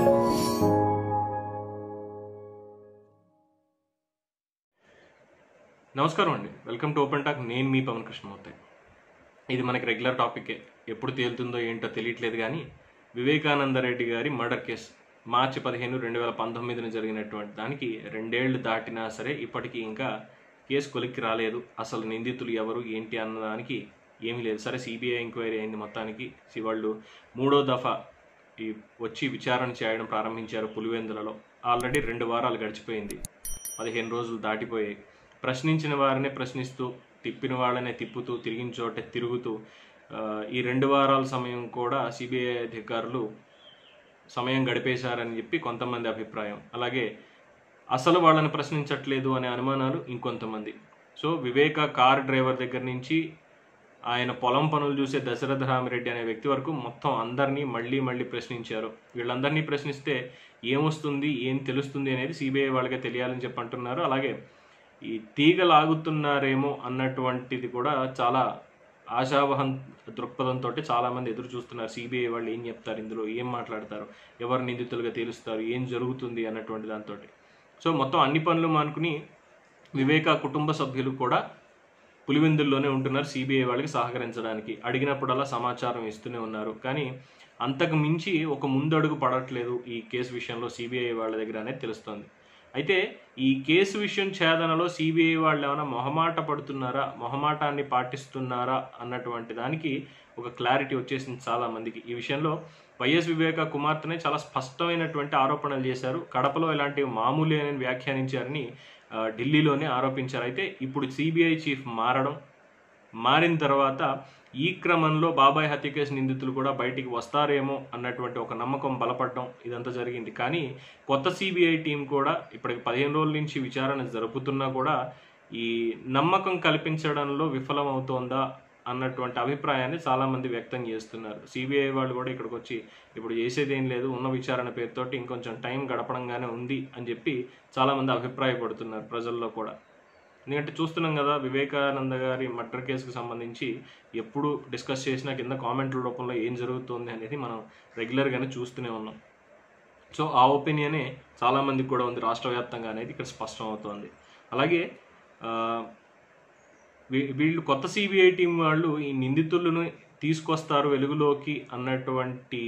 నమస్కారం అండి welcome to open talk నేను మీ పవన్ కృష్ణమూర్తి ఇది మనకి రెగ్యులర్ టాపికే ఎప్పుడు తేలుతుందో ఏంటో తెలియట్లేదు కానీ వివేకానంద రెడ్డి గారి మర్డర్ కేసు మార్చి పదిహేను రెండు వేల పంతొమ్మిదిన జరిగినటువంటి దానికి రెండేళ్లు దాటినా సరే ఇప్పటికీ ఇంకా కేసు కొలిక్కి రాలేదు అసలు నిందితులు ఎవరు ఏంటి అన్నదానికి ఏమీ లేదు సరే సిబిఐ ఎంక్వైరీ అయింది మొత్తానికి సి- వాళ్ళు మూడో దఫా ఈ వచ్చి విచారణ చేయడం ప్రారంభించారు పులివెందులలో ఆల్రెడీ రెండు వారాలు గడిచిపోయింది పదిహేను రోజులు దాటిపోయాయి ప్రశ్నించిన వారినే ప్రశ్నిస్తూ తిప్పిన వాళ్ళనే తిప్పుతూ తిరిగిన చోట తిరుగుతూ ఆ, ఈ రెండు వారాల సమయం కూడా సిబిఐ అధికారులు సమయం గడిపేశారని చెప్పి కొంతమంది అభిప్రాయం అలాగే అసలు వాళ్ళని ప్రశ్నించట్లేదు అనే అనుమానాలు ఇంకొంతమంది సో వివేక కార్ డ్రైవర్ దగ్గర నుంచి ఆయన పొలం పనులు చూసే దశరథ రామిరెడ్డి అనే వ్యక్తి వరకు మొత్తం అందరినీ మళ్ళీ మళ్ళీ ప్రశ్నించారు వీళ్ళందరినీ ప్రశ్నిస్తే ఏమొస్తుంది ఏం తెలుస్తుంది అనేది సిబిఐ వాళ్ళకే తెలియాలని చెప్పి అంటున్నారు అలాగే ఈ తీగ లాగుతున్నారేమో అన్నటువంటిది కూడా చాలా ఆశావహం దృక్పథంతో చాలామంది ఎదురు చూస్తున్నారు సిబిఐ వాళ్ళు ఏం చెప్తారు ఇందులో ఏం మాట్లాడతారు ఎవరు నిందితులుగా తేలుస్తారు ఏం జరుగుతుంది అన్నటువంటి దాంతో సో మొత్తం అన్ని పనులు మానుకుని వివేక కుటుంబ సభ్యులు కూడా పులివెందుల్లోనే ఉంటున్నారు సిబిఐ వాళ్ళకి సహకరించడానికి అడిగినప్పుడల్లా సమాచారం ఇస్తూనే ఉన్నారు కానీ అంతకు మించి ఒక ముందడుగు పడట్లేదు ఈ కేసు విషయంలో సిబిఐ వాళ్ళ దగ్గర అనేది తెలుస్తోంది అయితే ఈ కేసు విషయం ఛేదనలో సిబిఐ వాళ్ళు ఏమైనా మొహమాట పడుతున్నారా మొహమాటాన్ని పాటిస్తున్నారా అన్నటువంటి దానికి ఒక క్లారిటీ వచ్చేసింది చాలా మందికి ఈ విషయంలో వైఎస్ వివేక కుమార్తెనే చాలా స్పష్టమైనటువంటి ఆరోపణలు చేశారు కడపలో ఇలాంటివి మామూలే అని వ్యాఖ్యానించారని ఆ, ఢిల్లీలోనే ఆరోపించారు అయితే ఇప్పుడు సిబిఐ చీఫ్ మారడం మారిన తర్వాత ఈ క్రమంలో బాబాయ్ హత్య కేసు నిందితులు కూడా బయటికి వస్తారేమో అన్నటువంటి ఒక నమ్మకం బలపడడం ఇదంతా జరిగింది కానీ కొత్త సిబిఐ టీం కూడా ఇప్పటికి పదిహేను రోజుల నుంచి విచారణ జరుపుతున్నా కూడా ఈ నమ్మకం కల్పించడంలో విఫలమవుతోందా అన్నటువంటి అభిప్రాయాన్ని చాలా మంది వ్యక్తం చేస్తున్నారు సిబిఐ వాళ్ళు కూడా ఇక్కడికి వచ్చి ఇప్పుడు చేసేది ఏం లేదు ఉన్న విచారణ పేరుతోటి ఇంకొంచెం టైం గడపడంగానే ఉంది అని చెప్పి చాలా మంది అభిప్రాయపడుతున్నారు ప్రజల్లో కూడా ఎందుకంటే చూస్తున్నాం కదా వివేకానంద గారి మర్డర్ కేసుకు సంబంధించి ఎప్పుడు డిస్కస్ చేసినా కింద కామెంట్ల రూపంలో ఏం జరుగుతుంది అనేది మనం రెగ్యులర్గానే చూస్తూనే ఉన్నాం సో ఆ ఒపీనియనే చాలామందికి కూడా ఉంది రాష్ట్ర వ్యాప్తంగా అనేది ఇక్కడ స్పష్టం అవుతోంది అలాగే ఆ, వీ- వీళ్ళు కొత్త సిబిఐ టీం వాళ్ళు ఈ నిందితులను తీసుకొస్తారు వెలుగులోకి అన్నటువంటి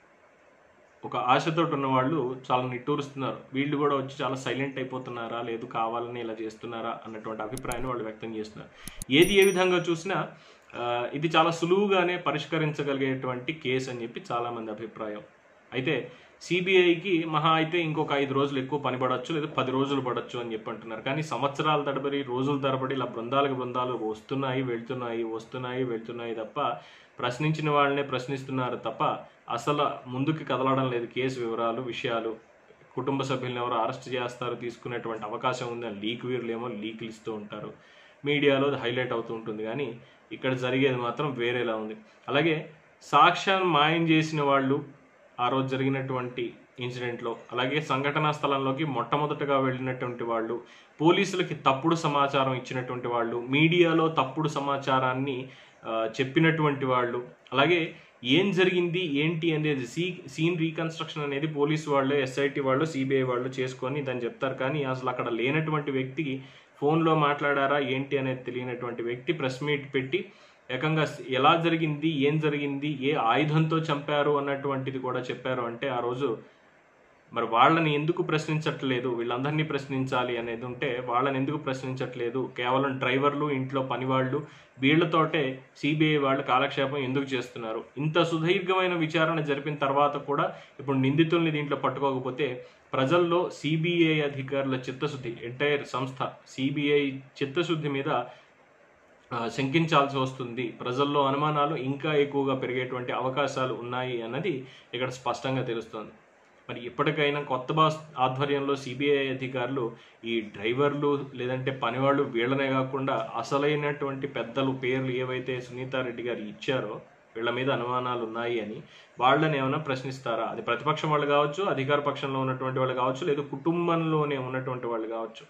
ఒక ఆశతో ఉన్న వాళ్ళు చాలా నిట్టూరుస్తున్నారు వీళ్ళు కూడా వచ్చి చాలా సైలెంట్ అయిపోతున్నారా లేదు కావాలని ఇలా చేస్తున్నారా అన్నటువంటి అభిప్రాయాన్ని వాళ్ళు వ్యక్తం చేస్తున్నారు ఏది ఏ విధంగా చూసినా ఆ, ఇది చాలా సులువుగానే పరిష్కరించగలిగేటువంటి కేసు అని చెప్పి చాలా మంది అభిప్రాయం అయితే సిబిఐకి మహా అయితే ఇంకొక ఐదు రోజులు ఎక్కువ పని పడవచ్చు లేదా పది రోజులు పడవచ్చు అని చెప్పి అంటున్నారు కానీ సంవత్సరాల తరబడి రోజుల తరబడి ఇలా బృందాలకు బృందాలు వస్తున్నాయి వెళ్తున్నాయి వస్తున్నాయి వెళ్తున్నాయి తప్ప ప్రశ్నించిన వాళ్ళనే ప్రశ్నిస్తున్నారు తప్ప అసలు ముందుకు కదలడం లేదు కేసు వివరాలు విషయాలు కుటుంబ సభ్యులను ఎవరు అరెస్ట్ చేస్తారు తీసుకునేటువంటి అవకాశం ఉందని లీక్ వీరులు ఏమో లీకులు ఇస్తూ ఉంటారు మీడియాలో అది హైలైట్ అవుతూ ఉంటుంది కానీ ఇక్కడ జరిగేది మాత్రం వేరేలా ఉంది అలాగే సాక్ష్యాన్ని మాయం చేసిన వాళ్ళు ఆ రోజు జరిగినటువంటి ఇన్సిడెంట్లో అలాగే సంఘటనా స్థలంలోకి మొట్టమొదటగా వెళ్ళినటువంటి వాళ్ళు పోలీసులకి తప్పుడు సమాచారం ఇచ్చినటువంటి వాళ్ళు మీడియాలో తప్పుడు సమాచారాన్ని ఆ, చెప్పినటువంటి వాళ్ళు అలాగే ఏం జరిగింది ఏంటి అనేది సీ సీన్ రీకన్స్ట్రక్షన్ అనేది పోలీసు వాళ్ళు ఎస్ఐటి వాళ్ళు సిబిఐ వాళ్ళు చేసుకొని దాన్ని చెప్తారు కానీ అసలు అక్కడ లేనటువంటి వ్యక్తికి ఫోన్లో మాట్లాడారా ఏంటి అనేది తెలియనటువంటి వ్యక్తి ప్రెస్ మీట్ పెట్టి ఏకంగా ఎలా జరిగింది ఏం జరిగింది ఏ ఆయుధంతో చంపారు అన్నటువంటిది కూడా చెప్పారు అంటే ఆ రోజు మరి వాళ్ళని ఎందుకు ప్రశ్నించట్లేదు వీళ్ళందరినీ ప్రశ్నించాలి అనేది ఉంటే వాళ్ళని ఎందుకు ప్రశ్నించట్లేదు కేవలం డ్రైవర్లు ఇంట్లో పనివాళ్ళు వీళ్ళతోటే సిబిఐ వాళ్ళు కాలక్షేపం ఎందుకు చేస్తున్నారు ఇంత సుదీర్ఘమైన విచారణ జరిపిన తర్వాత కూడా ఇప్పుడు నిందితుల్ని దీంట్లో పట్టుకోకపోతే ప్రజల్లో సిబిఐ అధికారుల చిత్తశుద్ధి ఎంటైర్ సంస్థ సిబిఐ చిత్తశుద్ధి మీద ఆ, శంకించాల్సి వస్తుంది ప్రజల్లో అనుమానాలు ఇంకా ఎక్కువగా పెరిగేటువంటి అవకాశాలు ఉన్నాయి అన్నది ఇక్కడ స్పష్టంగా తెలుస్తోంది మరి ఇప్పటికైనా కొత్త బాస్ ఆధ్వర్యంలో సిబిఐ అధికారులు ఈ డ్రైవర్లు లేదంటే పనివాళ్ళు వీళ్ళనే కాకుండా అసలైనటువంటి పెద్దలు పేర్లు ఏవైతే సునీతారెడ్డి గారు ఇచ్చారో వీళ్ళ మీద అనుమానాలు ఉన్నాయి అని వాళ్ళని ఏమైనా ప్రశ్నిస్తారా అది ప్రతిపక్షం వాళ్ళు కావచ్చు అధికార పక్షంలో ఉన్నటువంటి వాళ్ళు కావచ్చు లేదా కుటుంబంలోనే ఉన్నటువంటి వాళ్ళు కావచ్చు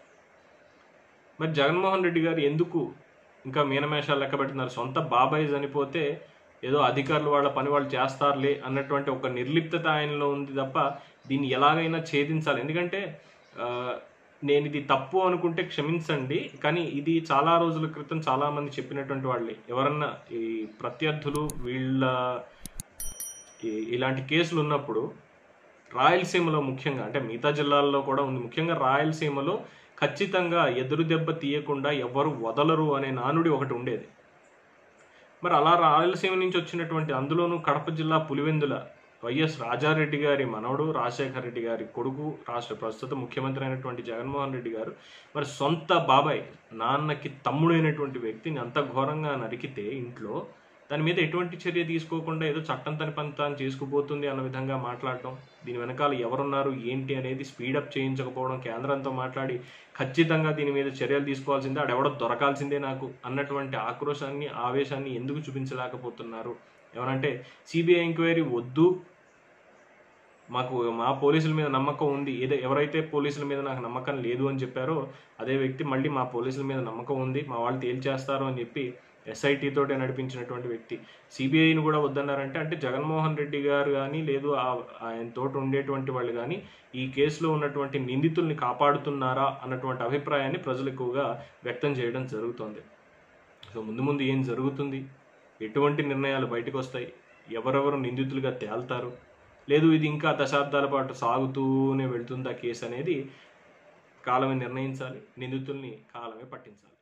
మరి జగన్మోహన్ రెడ్డి గారు ఎందుకు ఇంకా మీనమేషాలు లెక్క పెడుతున్నారు సొంత బాబాయ్ చనిపోతే ఏదో అధికారులు వాళ్ళ పని వాళ్ళు చేస్తారులే అన్నటువంటి ఒక నిర్లిప్తత ఆయనలో ఉంది తప్ప దీన్ని ఎలాగైనా ఛేదించాలి ఎందుకంటే ఆ, నేను ఇది తప్పు అనుకుంటే క్షమించండి కానీ ఇది చాలా రోజుల క్రితం చాలా మంది చెప్పినటువంటి వాళ్ళే ఎవరన్నా ఈ ప్రత్యర్థులు వీళ్ళ ఈ- ఇలాంటి కేసులు ఉన్నప్పుడు రాయలసీమలో ముఖ్యంగా అంటే మిగతా జిల్లాల్లో కూడా ఉంది ముఖ్యంగా రాయలసీమలో ఖచ్చితంగా ఎదురు దెబ్బ తీయకుండా ఎవరు వదలరు అనే నానుడి ఒకటి ఉండేది మరి అలా రాయలసీమ నుంచి వచ్చినటువంటి అందులోనూ కడప జిల్లా పులివెందుల వైఎస్ రాజారెడ్డి గారి మనవడు రాజశేఖర రెడ్డి గారి కొడుకు రాష్ట్ర ప్రస్తుత ముఖ్యమంత్రి అయినటువంటి జగన్మోహన్ రెడ్డి గారు మరి సొంత బాబాయ్ నాన్నకి తమ్ముడైనటువంటి వ్యక్తిని అంత ఘోరంగా నరికితే ఇంట్లో దాని మీద ఎటువంటి చర్య తీసుకోకుండా ఏదో చట్టం తని పని తాను చేసుకుపోతుంది అన్న విధంగా మాట్లాడటం దీని వెనకాల ఎవరున్నారు ఏంటి అనేది స్పీడప్ చేయించకపోవడం కేంద్రంతో మాట్లాడి ఖచ్చితంగా దీని మీద చర్యలు తీసుకోవాల్సిందే ఆడెవడో దొరకాల్సిందే నాకు అన్నటువంటి ఆక్రోశాన్ని ఆవేశాన్ని ఎందుకు చూపించలేకపోతున్నారు ఏమనంటే సిబిఐ ఎంక్వైరీ వద్దు మాకు మా పోలీసుల మీద నమ్మకం ఉంది ఏదో ఎవరైతే పోలీసుల మీద నాకు నమ్మకం లేదు అని చెప్పారో అదే వ్యక్తి మళ్ళీ మా పోలీసుల మీద నమ్మకం ఉంది మా వాళ్ళు తేల్చేస్తారు అని చెప్పి ఎస్ఐటి తోటే నడిపించినటువంటి వ్యక్తి సిబిఐని కూడా వద్దన్నారంటే అంటే జగన్మోహన్ రెడ్డి గారు కానీ లేదు ఆ- ఆయన తోట ఉండేటువంటి వాళ్ళు కానీ ఈ కేసులో ఉన్నటువంటి నిందితుల్ని కాపాడుతున్నారా అన్నటువంటి అభిప్రాయాన్ని ప్రజలు ఎక్కువగా వ్యక్తం చేయడం జరుగుతోంది సో ముందు ముందు ఏం జరుగుతుంది ఎటువంటి నిర్ణయాలు బయటకు వస్తాయి ఎవరెవరు నిందితులుగా తేల్తారు లేదు ఇది ఇంకా దశాబ్దాల పాటు సాగుతూనే వెళ్తుందా కేసు అనేది కాలమే నిర్ణయించాలి నిందితుల్ని కాలమే పట్టించాలి